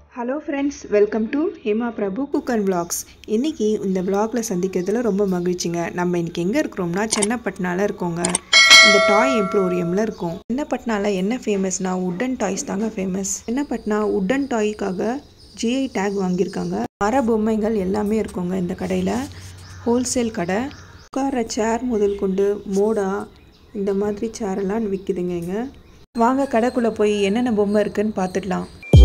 hello friends welcome to Hema Prabhu cook and vlogs இன்றைக்கி இந்த vlogல சந்திக்கிறதுல ரொம்ப மகிழ்ச்சிங்க நம்ம இன்றைக்கி எங்கே இருக்கிறோம்னா சென்னப்பட்னால இருக்கோங்க இந்த டாய் எம்ப்ளோரியமில் இருக்கோம் சென்னப்பட்னால என்ன ஃபேமஸ்னா உட்டன் டாய்ஸ் தாங்க ஃபேமஸ் சென்னப்பட்னா உட்டன் டாய்க்காக ஜிஐ டேக் வாங்கியிருக்காங்க மர பொம்மைகள் எல்லாமே இருக்குங்க இந்த கடையில் ஹோல்சேல் கடை உட்கார சேர் முதல் கொண்டு மோடா இந்த மாதிரி சேரெல்லாம் விற்குதுங்க இங்க வாங்க கடைக்குள்ளே போய் என்னென்ன பொம்மை இருக்குன்னு பார்த்துடலாம்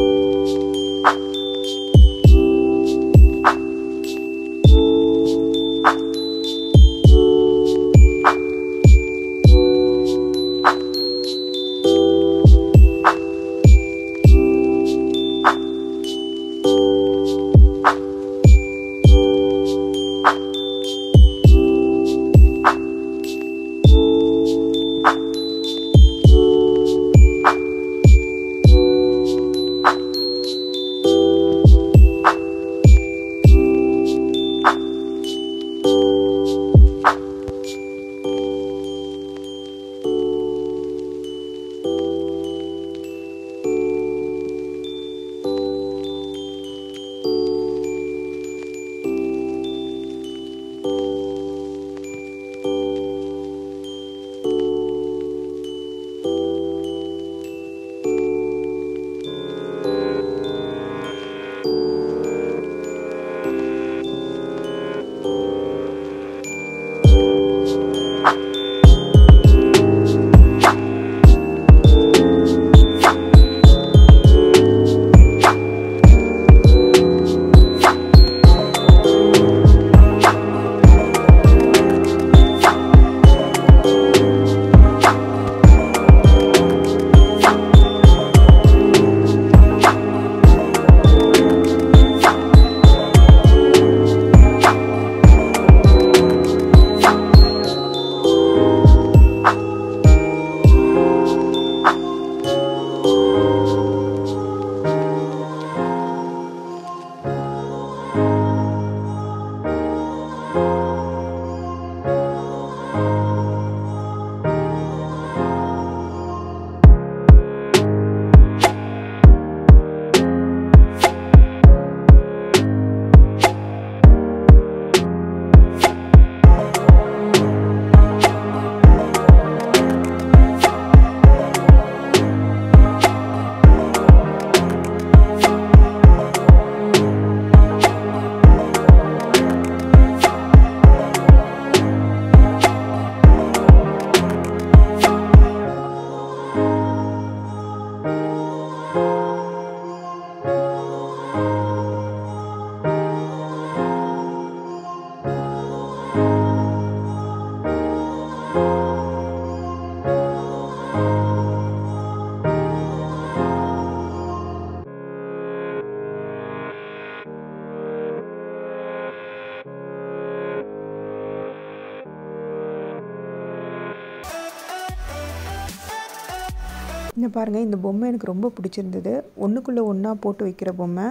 இந்த பாருங்கள் இந்த பொம்மை எனக்கு ரொம்ப பிடிச்சிருந்தது ஒன்றுக்குள்ளே ஒன்றா போட்டு வைக்கிற பொம்மை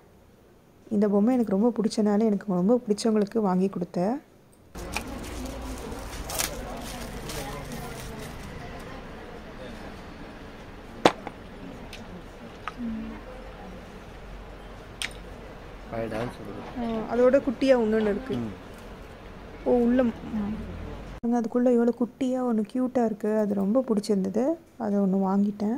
இந்த பொம்மை எனக்கு ரொம்ப பிடிச்சனால எனக்கு ரொம்ப பிடிச்சவங்களுக்கு வாங்கி கொடுத்தேன் பழைய டான்ஸ் சொல்லுது அதோட குட்டியாக ஒன்று இருக்கு ஓ உள்ள பாருங்க அதுக்குள்ளே எவ்வளோ குட்டியாக ஒன்று க்யூட்டாக இருக்குது அது ரொம்ப பிடிச்சிருந்தது அதை ஒன்று வாங்கிட்டேன்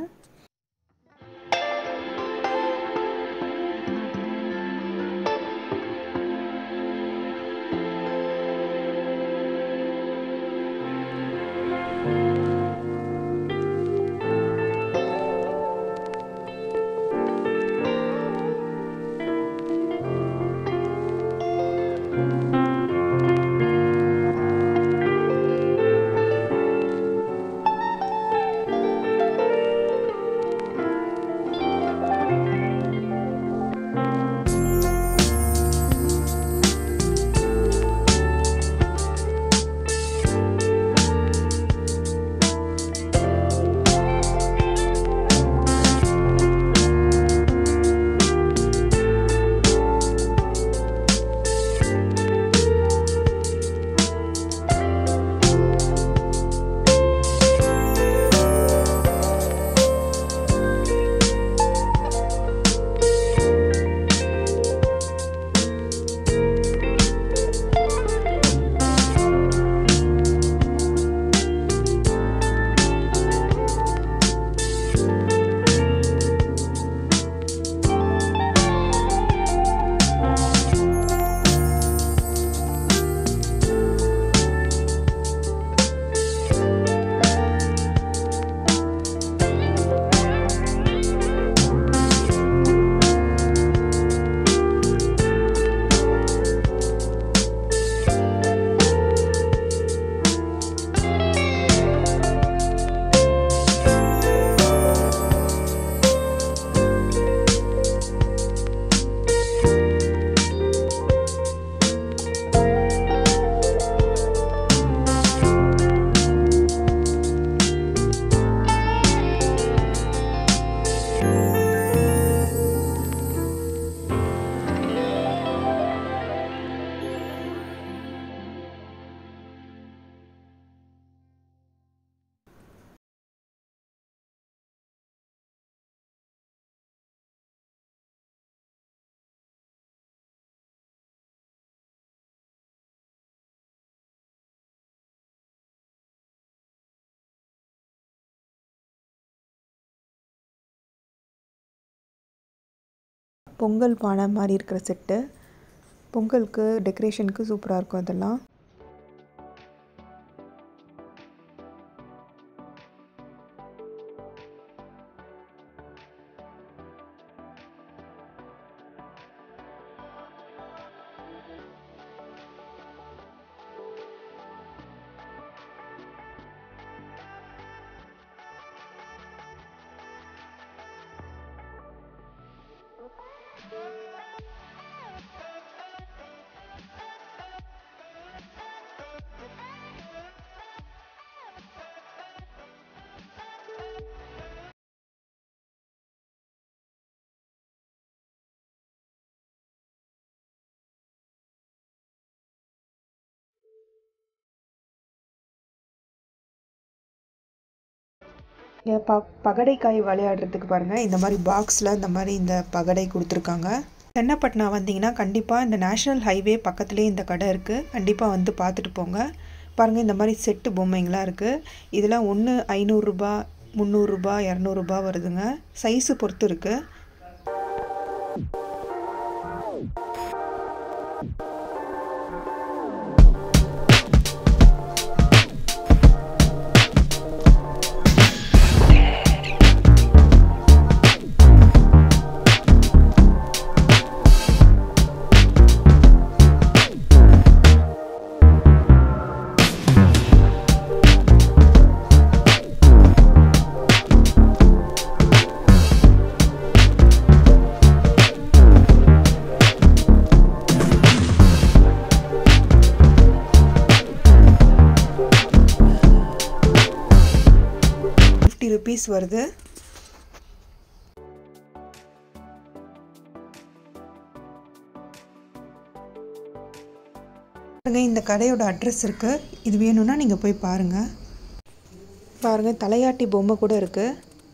பொங்கல் பானை மாதிரி இருக்கிற செட்டு பொங்கலுக்கு டெக்கரேஷனுக்கு சூப்பராக இருக்கும் அதெல்லாம் இங்க ப பகடைக்காய் விளையாடுறதுக்கு பாருங்கள் இந்த மாதிரி பாக்ஸில் இந்த மாதிரி இந்த பகடை கொடுத்துருக்காங்க சென்னப்பட்டினா வந்தீங்கன்னா கண்டிப்பாக இந்த நேஷ்னல் ஹைவே பக்கத்துலேயே இந்த கடை இருக்குது கண்டிப்பாக வந்து பார்த்துட்டு போங்க பாருங்கள் இந்த மாதிரி செட்டு பொம்மைங்களாம் இருக்குது இதெல்லாம் ஒன்று ஐநூறுரூபா முந்நூறுரூபா இரநூறுபா வருதுங்க சைஸு பொறுத்து இருக்குது ஃபிஃப்டி ருபீஸ் வருது பாருங்க இந்த கடையோட அட்ரஸ் இருக்குது இது வேணும்னா நீங்கள் போய் பாருங்கள் பாருங்கள் தலையாட்டி பொம்மை கூட இருக்குது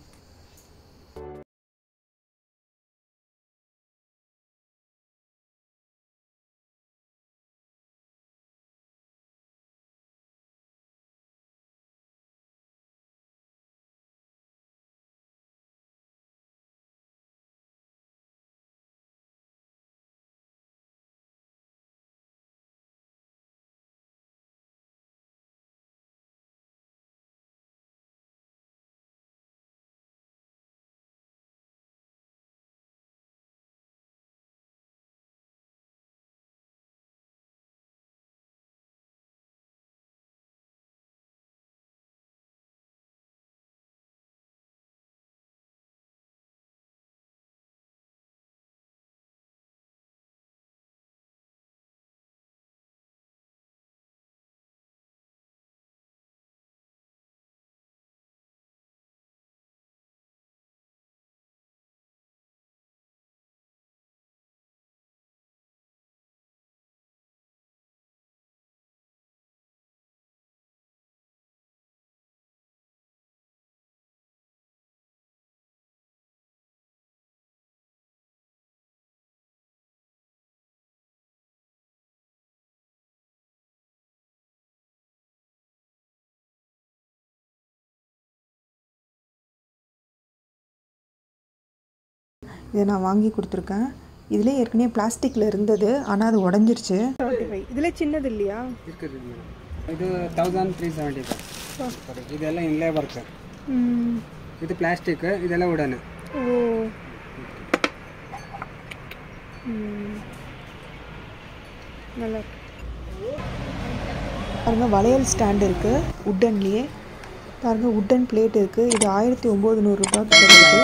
இதை நான் வாங்கி கொடுத்துருக்கேன் இதில் ஏற்கனவே பிளாஸ்டிக்கில் இருந்தது ஆனால் அது உடஞ்சிருச்சு இதில் சின்னது இல்லையா இருக்குது ಮೇಡಮ್ ಇದು ತೌಸಂಡ್ ತ್ರೀ ಸೆವೆಂಟಿ ಫೈವ್ ಇದೆಲ್ಲ ಇನ್ಲೇ ವರ್ಕ್ ಇದು ಪ್ಲಾಸ್ಟಿಕ್ ಇದೆಲ್ಲ ವುಡನ್ ஓ நல்லா பாருங்க வளையல் ஸ்டாண்ட் இருக்குது உட்டன்லேயே பாருங்க உட்டன் பிளேட் இருக்குது இது ஆயிரத்தி ஒம்பது நூறுரூபா கிட்ட வருது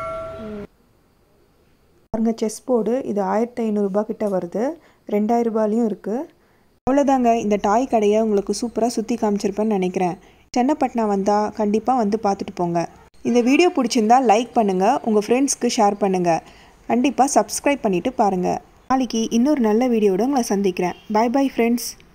பாருங்க செஸ் போர்டு இது ஆயிரத்தி ஐநூறுரூபா கிட்ட வருது ரெண்டாயிரம் ரூபாயிலையும் இருக்குது அவ்வளோதாங்க இந்த டாய் கடையை உங்களுக்கு சூப்பராக சுற்றி காமிச்சிருப்பேன்னு நினைக்கிறேன் சென்னப்பட்டினா வந்தால் கண்டிப்பாக வந்து பார்த்துட்டு போங்க இந்த வீடியோ பிடிச்சிருந்தா லைக் பண்ணுங்கள் உங்கள் ஃப்ரெண்ட்ஸ்க்கு ஷேர் பண்ணுங்கள் கண்டிப்பாக சப்ஸ்கிரைப் பண்ணிவிட்டு பாருங்கள் நாளைக்கு இன்னொரு நல்ல வீடியோட உங்களை சந்திக்கிறேன் பை பை ஃப்ரெண்ட்ஸ்